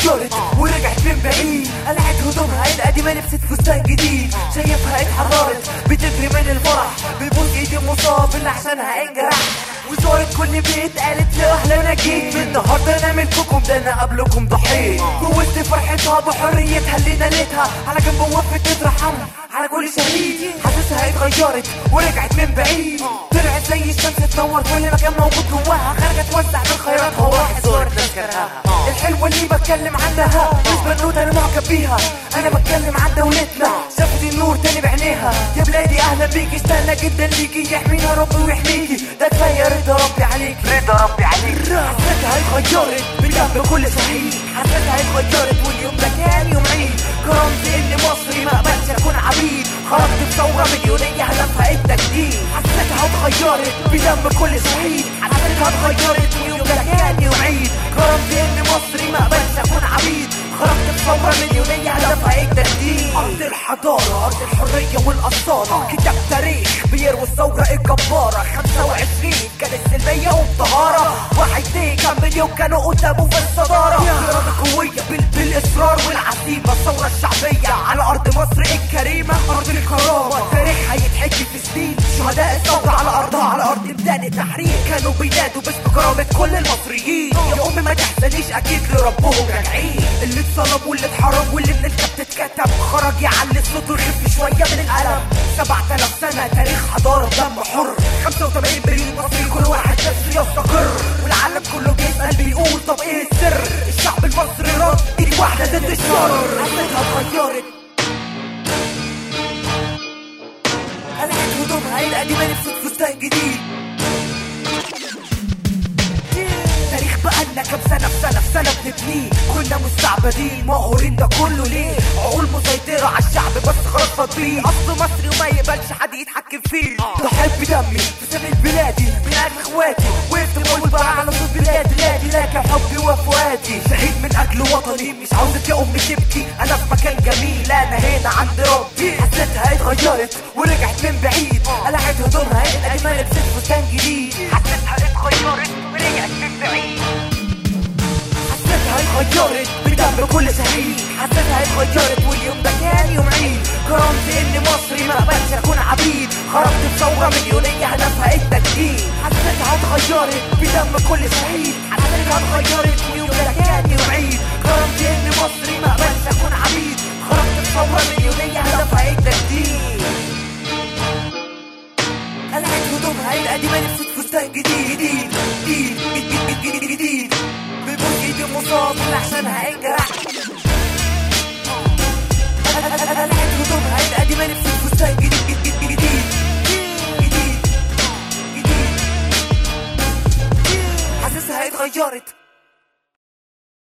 اتغيرت ورجعت من بعيد قلعت هدومها القديمة لبست فستان جديد شايفها اتحررت بتجري من الفرح بتبوس ايدي مصاب اللي عشانها انجرح وزارت كل بيت قالت له اهلا انا جيت من النهارده انا ملككم ده انا قبلكم ضحيت جوزت فرحتها بحريتها اللي نالتها على جنب وقفت تترحمها على كل شهيد حاسسها اتغيرت ورجعت من بعيد طلعت زي الشمس تنور كل مكان موجود جواها خرجت توزع من خيراتها وراحت زارت ناس كرهاها الحلوه اللي بتكلم عنها مش بنوته انا معجب بيها انا بتكلم عن دولتنا شافت النور تاني بعينيها يا بلادي اهلا بيكي اشتقنا جدا ليكي يحمينا ربي ويحميكي ده كفايه رضا ربي عليك رضا ربي عليك حسيتها اتغيرت بجنب كل شهيد حسيتها اتغيرت واليوم ده كان يوم عيد كرمت ان مصري ما اقبلش اكون عبيد خرجت بثوره مليونيه هدفها التجديد حسيتها اتغيرت بدم كل شهيد حسيتها اتغيرت واليوم ده كان يوم عيد كرمت ان مصري ما اقبلش اكون عبيد خرجت بثوره مليونيه هدفها التجديد ارض الحضاره ارض الحريه والاصاله كتاب تاريخ بيروي الثوره الجباره 25 كانت سلميه وبطهاره واحد ليه كان مليون كانوا قدامه في الصداره اراده قويه بال- بالاصرار والعزيمه الثوره الشعبيه على ارض مصر الكريمه ارض الكرامه تاريخها يتحكي في سنين شهداء الثوره على ارضها على ارض ميدان التحرير كانوا بينادوا باسم كرامه كل المصريين يا امي ما تحزنيش اكيد لربهم راجعين اللي اتصلب واللي اتحرم واللي من الكتاب تتكتب خرج يعلي صوته ويخف شويه من الالم 7000 سنه تاريخ حضاره دم حر 85 مليون مصري كل واحد نفسه يستقر والعالم كله بيسال بيقول طب ايه السر الشعب المصري رد ايد واحده ضد الشر حسيتها اتغيرت قلعت هدومها القديمه لبست فستان جديد تاريخ بقالنا كام سنة في سنة في سنة بنبنيه كنا مستعبدين مقهورين ده كله ليه عقول مسيطرة على الشعب بس خلاص فاضيين أصل مصري وما يقبلش حد يتحكم فيه ضحيت بدمي في سبيل بلادي من أجل إخواتي وقفت بقول بقى على صوت بلادي نادي لكن حبي وفؤادي شهيد من أجل وطني مش عاوزك يا أمي تبكي أنا في مكان جميل أنا هنا عند ربي حسيتها اتغيرت ورجعت من بعيد قلعت هدومها القديمة لبست فستان جديد حسيتها اتغيرت ورجعت من بعيد حسيتها اتغيرت بدم كل شهيد حسيتها اتغيرت واليوم ده كان يوم عيد كرمت ان مصري ما اقبلش اكون عبيد خرجت بثوره مليونيه هدفها التجديد حسيتها اتغيرت بدم كل شهيد حسيتها اتغيرت واليوم ده كان يوم عيد كرمت ان مصري ما اقبلش اكون عبيد خرجت بثوره مليونيه هدفها التجديد قلعت هدومها القديمة لبست فستان جديد جديد جديد جديد جديد جديد ببوس ايدي مصاب اللي عشانها انجرح